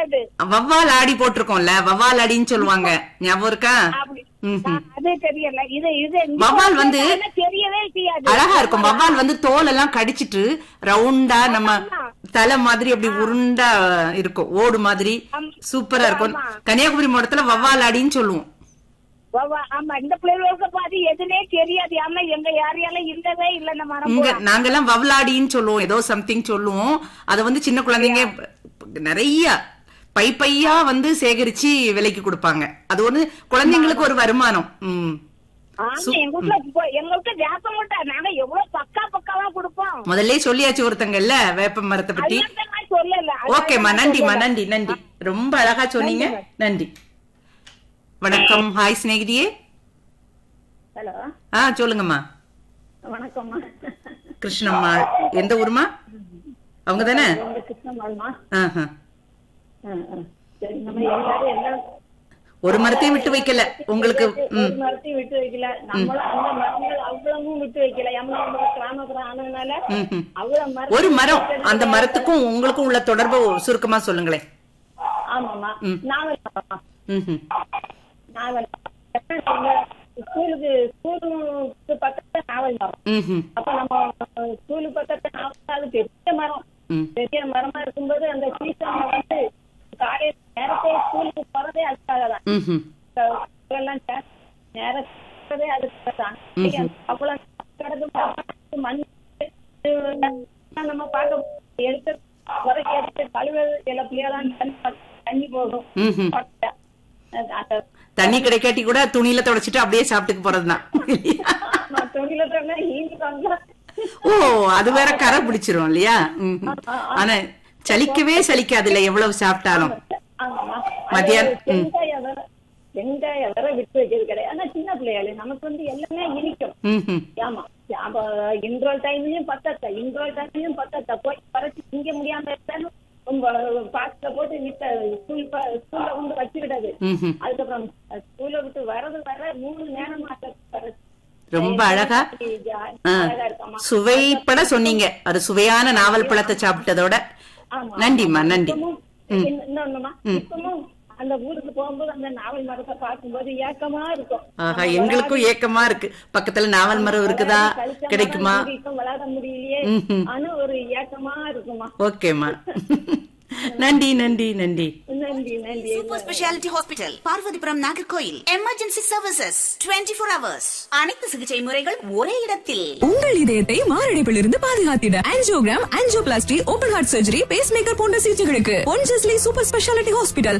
தெரியாது வவ்வால் ஆடி போட்டிருக்கோம்ல வவ்வால் ஆடின்னு சொல்லுவாங்க ஞாபகம் இருக்கா அப்படி ம்ஹும். அது தெரியல இது இது இந்த வவ்வால் வந்து என்ன தெரியவே செய்யாது அழகா இருக்கும் வவ்வால் வந்து தோல் எல்லாம் கடிச்சிட்டு ரவுண்டா நம்ம தலை மாதிரி அப்படி உருண்டா இருக்கும் ஓடு மாதிரி ஆமா. சூப்பரா இருக்கும் ஆமா. கன்னியாகுமரி மாவட்டத்துல வவ்வால் ஆடின்னு சொல்லுவோம் வவ்வா- ஆமா இந்த பிள்ளைகளுக்கு பாதி எதுனே தெரியாது ஆமா எங்க யாரையாலும் இல்லவே இல்ல இந்த மரம் இங்க பூரா. நாங்கெல்லாம் வவ்லாடின்னு சொல்லுவோம் ஏதோ சம்திங் சொல்லுவோம் அத வந்து சின்ன குழந்தைங்க நிறைய பை பையா வந்து சேகரிச்சு விலைக்கு கொடுப்பாங்க அது வந்து குழந்தைங்களுக்கு ஒரு வருமானம் ம் ஆமா எங்க வீட்டுல இப்போ- எங்க வீட்டுல வேப்ப முட்டை நாங்க எவ்வளவு பக்கா பக்காவா கொடுப்போம் முதல்ல சொல்லியாச்சு ஒருத்தங்கல்ல வேப்ப மரத்தை பத்தி அதெல்லாம் நான் சொல்லல ஓகேம்மா அதெல்லாம் நன்றிம்மா சொல்லல. நன்றி நன்றி ரொம்ப அழகா சொன்னீங்க நன்றி வணக்கம் ஹாய் சிநேகிதியே ஹலோ ஆ சொல்லுங்கம்மா வணக்கம்மா கிருஷ்ணம்மா எந்த ஊருமா அவங்க தானே உங்க கிருஷ்ணம்மாள்மா ஆஹா. சரி நம்ம எல்லாரும் எல்லாம் ஒரு மரத்தையும் விட்டு வைக்கல உங்களுக்கு ஒரு ம் மரத்தையும் விட்டு வைக்கல நம்மளும் அந்த மரங்கள் அவ்வளவும் விட்டு வைக்கல எம்மள கிராமப்புறம் ஆனதுனால ம்ஹும். அவ்வளவு மரம் ஒரு மரம் அந்த மரத்துக்கும் உங்களுக்கும் உள்ள தொடர்பு சுருக்கமா சொல்லுங்களேன் ஆமாமா நாவல் மரமா ம்ஹும். நாவல் எங்க ஸ்கூலுக்கு ஸ்கூலுக்கு பக்கத்துல நாவல் மரம் ம்ஹும். அப்ப நம்ம ஸ்கூலுக்கு பக்கத்துல நாவல் அது பெரிய மரம் ம். பெரிய மரமா இருக்கும்போது அந்த சீசன்ல வந்து காலையில நேரத்தே ஸ்கூலுக்கு போறதே அதுக்காக தான் ம்ஹும். எல்லாம் நேரத்தே அதுக்காக தான் அவ்வளவு கிடக்கு மண் நம்ம பார்க்க எடுத்து உரைக்கு எடுத்து கழுவல் எல்லா பிள்ளையெல்லாம் தண்ணி தண்ணி போகும் ம்ஹும். கொட்டை. அந்த தண்ணி கிடைக்காட்டி கூட துணியில தொடச்சிட்டு அப்படியே சாப்பிட்டுக்கு போறதுதான் நான் தொழில சொன்னா ஈஞ்சிட்டாங்க ஓ அது வேற கரை பிடிச்சிரும் இல்லையா ம்ஹும். ஆனா சலிக்கவே சலிக்காதுல்ல எவ்வளவு சாப்பிட்டாலும் ஆமாமா மதியானம், ம். வெங்காயம் வேற வெங்காயம் வேற விட்டு வைக்கிறது கிடையாது ஆனா சின்ன பிள்ளையாளு நமக்கு வந்து எல்லாமே இனிக்கும் ம்ஹும். ஆமா அப்ப இன்ட்ரோல் டைம்லயும் பத்தத்த இன்ட்ரோல் டைம்லயும் பத்தத்த போய் பறச்சு திங்க முடியாம இருந்தாலும் பாக்ஸ்ல போட்டு விட்ட ஸ்கூல் ஸ்கூல்ல கொண்டு வச்சுக்கிட்டது ம்ஹும். அதுக்கப்புறம் ஸ்கூல்ல விட்டு வர்றது வர மூணு நேரம் ரொம்ப அழகா ஆ, அழகா இருக்கமா சுவைப்பட சொன்னீங்க ஒரு சுவையான நாவல் பழத்தை சாப்பிட்டதோட ஆமா. நன்றிம்மா நன்றி இப்பமும் இன்ன- இன்னொன்னுமா, இப்பமும் அந்த ஊருக்கு போகும்போது அந்த நாவல் மரத்தை பார்க்கும்போது ஏக்கமா இருக்கும் ஆஹா எங்களுக்கும் ஏக்கமா இருக்கு பக்கத்துல நாவல் மரம் இருக்குதா கழிச்ச மரம் கிடைக்குமா இங்க இப்ப வளர முடியலையே ம்ஹும். ஆனா ஒரு ஏக்கமா இருக்குமா ஓகேம்மா நன்றி நன்றி நன்றி நன்றி நன்றி super speciality hospital Parvathipuram Nagercoil emergency services 24 four hours அனைத்து சிகிச்சை முறைகள் ஒரே இடத்தில் உங்கள் இதயத்தை மாரடைப்பிலிருந்து பாதுகாத்திட angiogram angioplasty open heart surgery pacemaker போன்ற சிகிச்சைகளுக்கு ஒன்ஜஸ்லி சூப்பர் ஸ்பெஷாலிட்டி ஹாஸ்பிட்டல்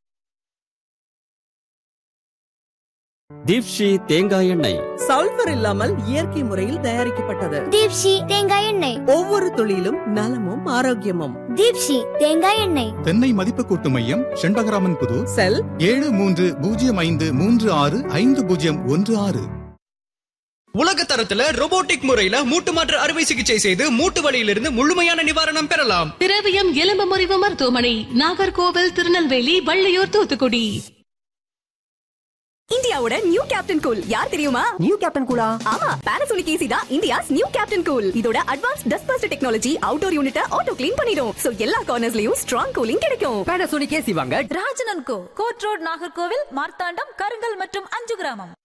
தீப்ஷி தேங்காய் எண்ணெய் சல்பர் இல்லாமல் இயற்கை முறையில் தயாரிக்கப்பட்டது தீப்ஷி தேங்காய் எண்ணெய் ஒவ்வொரு துளியிலும் நலமும் ஆரோக்கியமும் தீப்ஷி தேங்காய் எண்ணெய் தென்னை மதிப்பு கூட்டு மையம் செண்பகராமன் புது செல் ஏழு மூன்று பூஜ்ஜியம் ஐந்து மூன்று ஆறு ஐந்து பூஜ்ஜியம் ஒன்று ஆறு உலக தரத்துல robotic முறையில மூட்டு மாற்று அறுவை சிகிச்சை செய்து மூட்டு வலியிலிருந்து முழுமையான நிவாரணம் பெறலாம் திரவியம் எலும்பு முறிவு மருத்துவமனை நாகர்கோவில் திருநெல்வேலி வள்ளியூர் தூத்துக்குடி இந்தியாவோட நியூ கேப்டன் கூல் யார் தெரியுமா நியூ கேப்டன் கூலா ஆமா பானாசோனிக் ஏசி தான் இந்தியாஸ் நியூ கேப்டன் கூல் இதோட advance dust bust technology outdoor யூனிட்ட ஆட்டோ க்ளீன் பண்ணிடும் சோ எல்லா கார்னர்ஸ்லயும் ஸ்ட்ராங் கூலிங் கிடைக்கும் பேனாசோனிக் ஏசி வாங்க ராஜனன் கோ கோட் ரோட் நாகர்கோவில் மார்த்தாண்டம் கருங்கல் மற்றும் அஞ்சு கிராமம்